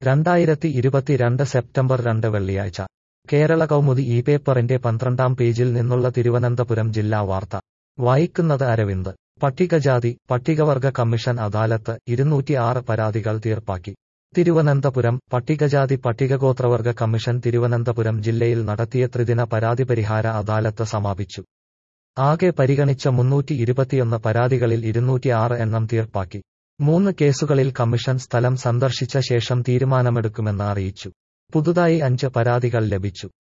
രണ്ടായിരത്തി ഇരുപത്തിരണ്ട് സെപ്റ്റംബർ രണ്ട് വെള്ളിയാഴ്ച കേരള കൗമുദി ഈ പേപ്പറിന്റെ പന്ത്രണ്ടാം പേജിൽ നിന്നുള്ള തിരുവനന്തപുരം ജില്ലാ വാർത്ത വായിക്കുന്നത് അരവിന്ദ് പട്ടികജാതി പട്ടികവർഗ കമ്മീഷൻ അദാലത്ത് ഇരുന്നൂറ്റിയാറ് പരാതികൾ തീർപ്പാക്കി തിരുവനന്തപുരം പട്ടികജാതി പട്ടികഗോത്രവർഗ കമ്മീഷൻ തിരുവനന്തപുരം ജില്ലയിൽ നടത്തിയ ത്രിദിന പരാതി പരിഹാര അദാലത്ത് സമാപിച്ചു ആകെ പരിഗണിച്ച മുന്നൂറ്റി ഇരുപത്തിയൊന്ന് പരാതികളിൽ ഇരുന്നൂറ്റിയാറ് എണ്ണം തീർപ്പാക്കി മൂന്ന് കേസുകളിൽ കമ്മീഷൻ സ്ഥലം സന്ദർശിച്ച ശേഷം തീരുമാനമെടുക്കുമെന്ന് അറിയിച്ചു പുതുതായി അഞ്ച് പരാതികൾ ലഭിച്ചു